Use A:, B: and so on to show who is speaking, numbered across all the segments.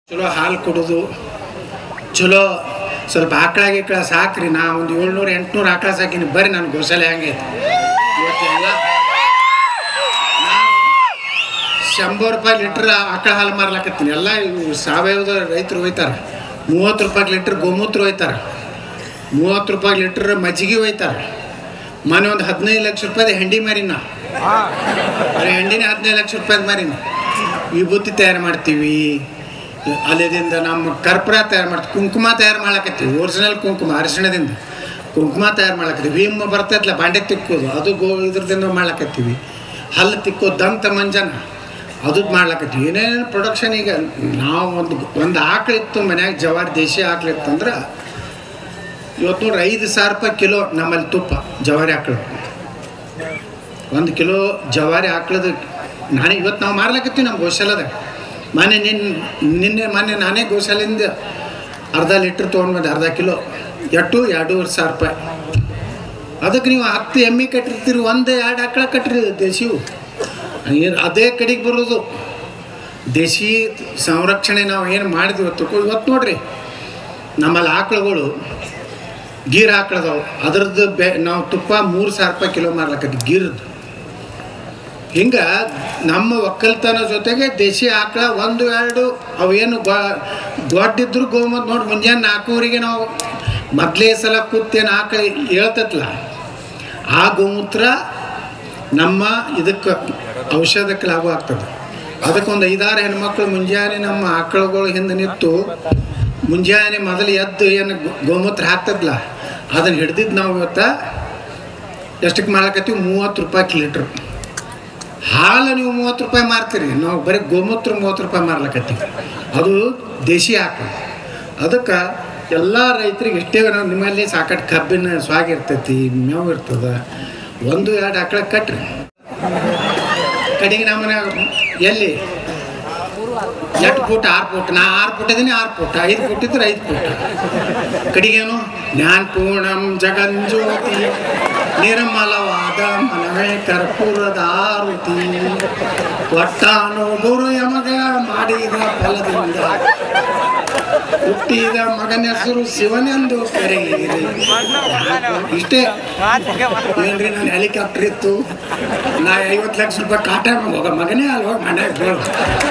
A: ಚಲೋ ಹಾಲು ಕೊಡೋದು ಚಲೋ ಸ್ವಲ್ಪ ಆಕಳ ಗಿಕ್ಕಳ ಸಾಕ್ರಿ ನಾ ಒಂದು ಏಳ್ನೂರು ಎಂಟ್ನೂರು ಆಕಳ ಸಾಕಿನಿ ಬರ್ರಿ ನನ್ನ ಗೋಶಾಲೆ ಹಂಗೆ ಇವತ್ತೆಲ್ಲ ಶಂಬರ್ ರೂಪಾಯಿ ಲೀಟ್ರ್ ಆಕಳ ಹಾಲು ಮಾರ್ಲಾಕತ್ತೀನಿ ಎಲ್ಲ ಇವು ಸಾವಯವದ ರೈತರು ಒಯ್ತಾರೆ ಮೂವತ್ತು ರೂಪಾಯಿ ಲೀಟ್ರ್ ಗೋಮೂತ್ರ ಒಯ್ತಾರೆ ಮೂವತ್ತು ರೂಪಾಯಿ ಲೀಟ್ರ್ ಮಜ್ಜಿಗೆ ಒಯ್ತಾರೆ ಮನೆ ಒಂದು ಹದಿನೈದು ಲಕ್ಷ ರೂಪಾಯಿದ ಹೆಂಡಿ ಮಾರಿನ ಬರೀ ಹೆಂಡಿನೇ ಹದಿನೈದು ಲಕ್ಷ ರೂಪಾಯಿದ ಮಾರಿನ ವಿಭೂತಿ ತಯಾರು ಮಾಡ್ತೀವಿ ಅಲ್ಲಿದಿಂದ ನಮ್ಮ ಕರ್ಪೂರ ತಯಾರು ಮಾಡ್ತೀವಿ ಕುಂಕುಮ ತಯಾರು ಮಾಡ್ಲಕತ್ತೀವಿ ಒರಿಜಿನಲ್ ಕುಂಕುಮ ಅರಿಶಿಣದಿಂದ ಕುಂಕುಮ ತಯಾರು ಮಾಡ್ಲಕತ್ತೀವಿ ಭೀಮ ಬರ್ತೈತಲ್ಲ ಬಾಂಡೆ ತಿಕ್ಕೋದು ಅದು ಗೋ ಇದ್ರದಿಂದ ಮಾಡ್ಲಕತ್ತೀವಿ ಹಲ್ಲು ತಿಕ್ಕೋದು ದಂತ ಮಂಜನ ಅದು ಮಾಡ್ಲಕತ್ತೀವಿ ಏನೇನು ಪ್ರೊಡಕ್ಷನ್ ಈಗ ನಾವು ಒಂದು ಒಂದು ಆಕಳಿತ್ತು ಮನ್ಯಾಗ ಜವಾರಿ ದೇಶಿ ಆಕಳಿತ್ತು ಅಂದ್ರೆ ಇವತ್ತು ನೋಡ್ರಿ ಐದು ಸಾವಿರ ರೂಪಾಯಿ ಕಿಲೋ ನಮ್ಮಲ್ಲಿ ತುಪ್ಪ ಜವಾರಿ ಆಕಳು ಒಂದು ಕಿಲೋ ಜವಾರಿ ಆಕಳದ ನಾನೇ ಇವತ್ತು ನಾವು ಮಾರ್ಲಕತ್ತೀವಿ ನಮ್ಮ ಗೋಶಾಲದಾಗ ಮೊನ್ನೆ ನಿನ್ನ ನಿನ್ನೆ ಮೊನ್ನೆ ನಾನೇ ಗೋಶಾಲೆಯಿಂದ ಅರ್ಧ ಲೀಟ್ರ್ ತೊಗೊಂಡು ಬಂದೆ ಅರ್ಧ ಕಿಲೋ ಎಟ್ಟು ಎರಡೂವರೆ ಸಾವಿರ ರೂಪಾಯಿ ಅದಕ್ಕೆ ನೀವು ಹತ್ತು ಎಮ್ಮೆ ಕಟ್ಟಿರ್ತೀರಿ ಒಂದು ಎರಡು ಆಕಳ ಕಟ್ಟಿರಿ ದೇಶಿವು ಏನ್ ಅದೇ ಕಡೆಗೆ ಬರೋದು ದೇಶಿ ಸಂರಕ್ಷಣೆ ನಾವು ಏನು ಮಾಡಿದ್ವಿ ಇವತ್ತು ಇವತ್ತು ನೋಡ್ರಿ ನಮ್ಮಲ್ಲಿ ಆಕಳುಗಳು ಗೀರ್ ಆಕಳದವು ಅದ್ರದ್ದು ಬೆ ನಾವು ತುಪ್ಪ ಮೂರು ಸಾವಿರ ರೂಪಾಯಿ ಕಿಲೋ ಮಾರ್ಲಕತ್ತಿ ಗೀರದ್ದು ಹಿಂಗೆ ನಮ್ಮ ಒಕ್ಕಲ್ತನ ಜೊತೆಗೆ ದೇಶಿ ಆಕಳ ಒಂದು ಎರಡು ಅವೇನು ದೊಡ್ಡಿದ್ರು ಗೋಮತ್ ನೋಡಿ ಮುಂಜಾನೆ ನಾಲ್ಕೂವರೆಗೆ ನಾವು ಮೊದಲೇ ಸಲ ಕೂತೇನು ಆಕಳ ಹೇಳ್ತತ್ಲ ಆ ಗೋಮೂತ್ರ ನಮ್ಮ ಇದಕ್ಕೆ ಔಷಧಕ್ಕೆ ಲಾಭ ಆಗ್ತದೆ ಅದಕ್ಕೊಂದು ಐದಾರು ಹೆಣ್ಮಕ್ಳು ಮುಂಜಾನೆ ನಮ್ಮ ಆಕಳುಗಳು ಹಿಂದೆ ನಿಂತು ಮುಂಜಾನೆ ಮೊದಲು ಎದ್ದು ಏನು ಗೋ- ಗೋಮೂತ್ರ ಹಾಕ್ತದ್ಲ ಅದನ್ನು ಹಿಡ್ದಿದ್ದು ನಾವು ಇವತ್ತು ಎಷ್ಟಕ್ಕೆ ಮಾಡ್ಲಕತ್ತೀವಿ ಮೂವತ್ತು ರೂಪಾಯಿ ಲೀಟ್ರ್ ಹಾಲು ನೀವು ಮೂವತ್ತು ರೂಪಾಯಿ ಮಾರ್ತೀರಿ ನಾವು ಬರೀ ಗೋಮೂತ್ರ ಮೂವತ್ತು ರೂಪಾಯಿ ಮಾರ್ಲಕತ್ತೀವಿ ಅದು ದೇಶಿ ಆಕಳು ಅದಕ್ಕೆ ಎಲ್ಲ ರೈತರಿಗೆ ಇಷ್ಟೇ ನಾವು ನಿಮ್ಮಲ್ಲಿ ಸಾಕಷ್ಟು ಕಬ್ಬಿನ ಸ್ವಾಗ ಇರ್ತೈತಿ ಮೇವು ಇರ್ತದೆ ಒಂದು ಎರಡು ಆಕಳ ಕಟ್ರಿ ಕಡೆಗೆ ನಮ್ಮನೆ ಎಲ್ಲಿ ಎಂಟು ಫೂಟ್ ಆರು ಫೂಟ್ ನಾ ಆರು ಫೂಟ್ ಇದೀನಿ ಆರು ಫೂಟ್ ಐದು ಫೂಟ್ ಇದ್ರೆ ಐದು ಫೂಟ್ ಕಡೆಗೇನು ಜ್ಞಾನ ಪೂರ್ಣಂ ಜಗಂಜ್ಯೋತಿ ನಿರ್ಮಲವಾದ ಮನವೇ ಕರ್ಪೂರದ ಆರುತಿ ಒಟ್ಟಾನು ಗುರು ಯಮಗ ಮಾಡಿದ ಫಲದಿಂದ ಹುಟ್ಟಿದ ಮಗನ ಹೆಸರು ಶಿವನೆಂದು ಕರೆಯಿರಿ ಇಷ್ಟೇ ಏನ್ರಿ ನಾನು ಹೆಲಿಕಾಪ್ಟರ್ ಇತ್ತು ನಾ ಐವತ್ತು ಲಕ್ಷ ರೂಪಾಯಿ ಕಾಟ ಹೋಗ ಮಗನೇ ಅಲ್ಲಿ ಹೋಗಿ ಮನ್ಯಾಗ ಬೀಳು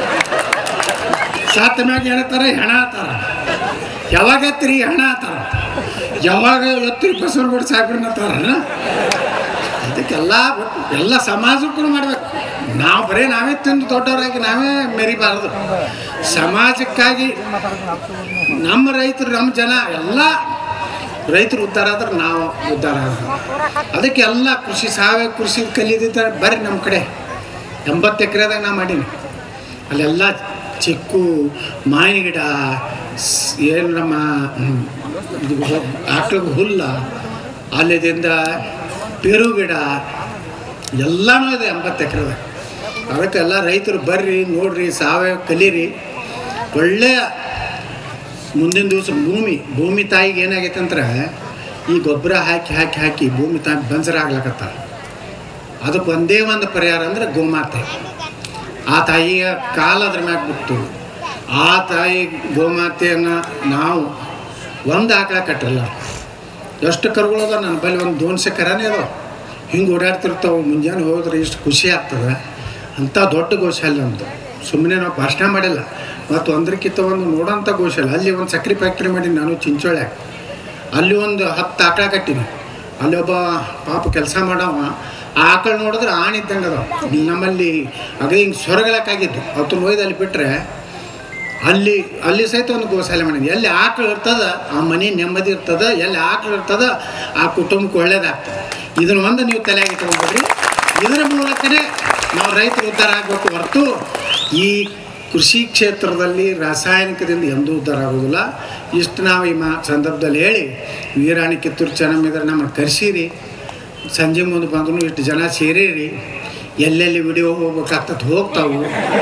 A: ಸಾತ ಮ್ಯಾಗ ಹೇಳ್ತಾರ ಹೆಣ ಆತಾರ ಯಾವಾಗ ಎತ್ರಿ ಹೆಣ ಆತಾರ ಯಾವಾಗ ಎತ್ರಿ ಬಸವನ ಬಿಟ್ಟು ಸಾಕ್ಬಿಡ್ತಾರ ಅದಕ್ಕೆಲ್ಲ ಬಿಟ್ಟು ಎಲ್ಲ ಸಮಾಜಕ್ಕೂ ಮಾಡ್ಬೇಕು ನಾವು ಬರೀ ನಾವೇ ತಿಂದು ದೊಡ್ಡವರಾಗಿ ನಾವೇ ಮೆರಿಬಾರ್ದು ಸಮಾಜಕ್ಕಾಗಿ ನಮ್ಮ ರೈತರು ನಮ್ಮ ಜನ ಎಲ್ಲ ರೈತರು ಉದ್ಧಾರ ಆದ್ರೆ ನಾವು ಉದ್ಧಾರ ಆದ್ರೆ ಅದಕ್ಕೆ ಎಲ್ಲ ಕೃಷಿ ಸಾವಯವ ಕೃಷಿ ಕಲಿದಿದ್ದಾರೆ ಬರ್ರಿ ನಮ್ಮ ಕಡೆ ಎಂಬತ್ತು ಎಕರೆದಾಗ ನಾ ಮಾಡೀನಿ ಅಲ್ಲೆಲ್ಲ ಚಿಕ್ಕು ಮಾವಿನ ಗಿಡ ಸ್- ಏನು ನಮ್ಮ ಹ್ಮ್, ಇದು ಆಕಳಿಗೆ ಹುಲ್ಲ ಅಲ್ಲಿದಿಂದ ಪೇರು ಗಿಡ ಎಲ್ಲನೂ ಇದೆ ಎಂಬತ್ತು ಎಕರೆದಾಗ ಅದಕ್ಕೆಲ್ಲ ರೈತರು ಬರ್ರಿ ನೋಡ್ರಿ ಸಾವಯವ ಕಲೀರಿ ಒಳ್ಳೆಯ ಮುಂದಿನ ದಿವಸ ಭೂಮಿ ಭೂಮಿ ತಾಯಿಗೆ ಏನಾಗೈತೆ ಅಂದ್ರೆ ಈ ಗೊಬ್ಬರ ಹಾಕಿ ಹಾಕಿ ಹಾಕಿ ಭೂಮಿ ತಾಯಿ ಬಂಜರ ಆಗ್ಲಕತ್ತ ಅದಕ್ಕೆ ಒಂದೇ ಒಂದು ಪರಿಹಾರ ಅಂದ್ರೆ ಗೋಮಾತೆ ಆ ತಾಯಿಯ ಕಾಲು ಅದ್ರ ಮ್ಯಾಗ ಬಿಟ್ಟು ಆ ತಾಯಿ ಗೋಮಾತೆಯನ್ನು ನಾವು ಒಂದು ಆಕಳ ಕಟ್ಟಲ್ಲ ಎಷ್ಟು ಕರುಗಳದ ನನ್ನ ಬಳಿ ಒಂದು ದೋನ್ಸೆ ಕರನೇ ಅದಾವ ಹಿಂಗೆ ಓಡಾಡ್ತಿರ್ತಾವೆ ಮುಂಜಾನೆ ಹೋದ್ರೆ ಇಷ್ಟು ಖುಷಿ ಆಗ್ತದೆ ಅಂಥ ದೊಡ್ಡ ಗೋಶಾಲೆ ಅಂತ ಸುಮ್ಮನೆ ನಾವು ಭಾಷಣ ಮಾಡಿಲ್ಲ ಮತ್ತು ಒಂದಕ್ಕಿಂತ ಒಂದು ನೋಡೋಂಥ ಗೋಶಾಲೆ ಅಲ್ಲಿ ಒಂದು ಸಕ್ರೆ ಫ್ಯಾಕ್ಟ್ರಿ ಮಾಡೀನಿ ನಾನು ಚಿಂಚೋಳೆ ಅಲ್ಲಿ ಒಂದು ಹತ್ತು ಆಕಳ ಕಟ್ಟೀನಿ ಅಲ್ಲಿ ಒಬ್ಬ ಪಾಪ ಕೆಲಸ ಮಾಡವ ಆ ಆಕಳು ನೋಡಿದ್ರೆ ಆಣಿದ್ದಂಗೆ ಅದಾವ ಇಲ್ಲಿ ನಮ್ಮಲ್ಲಿ ಅದೇ ಹಿಂಗೆ ಸೊರಗಲಕ್ಕಾಗಿದ್ದು ಅವತ್ತು ಒಯ್ದು ಅಲ್ಲಿ ಬಿಟ್ಟರೆ ಅಲ್ಲಿ ಅಲ್ಲಿ ಸಹಿತ ಒಂದು ಗೋಶಾಲೆ ಮಾಡಿದ್ವಿ ಎಲ್ಲಿ ಆಕಳು ಇರ್ತದ ಆ ಮನೆ ನೆಮ್ಮದಿ ಇರ್ತದ ಎಲ್ಲಿ ಆಕಳು ಇರ್ತದ ಆ ಕುಟುಂಬಕ್ಕೆ ಒಳ್ಳೇದಾಗ್ತದೆ ಇದನ್ನ ಒಂದು ನೀವು ತಲೆಯಾಗಿ ತಗೊಂಡ್ಬಿಡ್ರಿ ಇದರ ಮೂಲಕನೇ ನಾವು ರೈತರು ಉದ್ಧಾರ ಆಗಬೇಕು ಹೊರತು ಈ ಕೃಷಿ ಕ್ಷೇತ್ರದಲ್ಲಿ ರಾಸಾಯನಿಕದಿಂದ ಎಂದೂ ಉದ್ಧಾರ ಆಗೋದಿಲ್ಲ ಇಷ್ಟು ನಾವು ಈ ಮಾ ಸಂದರ್ಭದಲ್ಲಿ ಹೇಳಿ ವೀರಾಣಿ ಕಿತ್ತೂರು ಚೆನ್ನಮ್ಮಿದ್ರೆ ನಮ್ಮನ್ನು ಕರೆಸಿರಿ ಸಂಜೆ ಮುಂದೆ ಬಂದ್ರು ಇಷ್ಟು ಜನ ಸೇರಿರಿ ಎಲ್ಲೆಲ್ಲಿ ವಿಡಿಯೋ ಹೋಗ್ಬೇಕಾಗ್ತದೆ ಹೋಗ್ತಾವು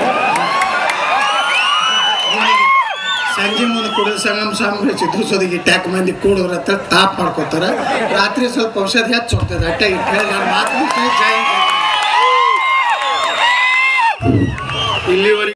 A: ಸಂಜೆ ಮುಂದೆ ಕೂಡ ಸಂಗಮ ಸ್ವಾಮಿ ಚಿತ್ರಸೋದಿಗೆ ಟ್ಯಾಕ್ ಮಂದಿ ಕೂಡೋರ ಹತ್ರ ತಾಪ್ ಮಾಡ್ಕೋತಾರೆ ರಾತ್ರಿ ಸ್ವಲ್ಪ ಔಷಧ ಹೆಚ್ಚು ಹೋಗ್ತದೆ ಅಟ್ಟೆ ಇಟ್ಟು ಹೇಳಿ ನಾನು ಮಾತು ಮುಗಿಸ್ತೇನೆ. ಜೈ ಹಿಂದ್.
B: ಇಲ್ಲಿವರೆಗೆ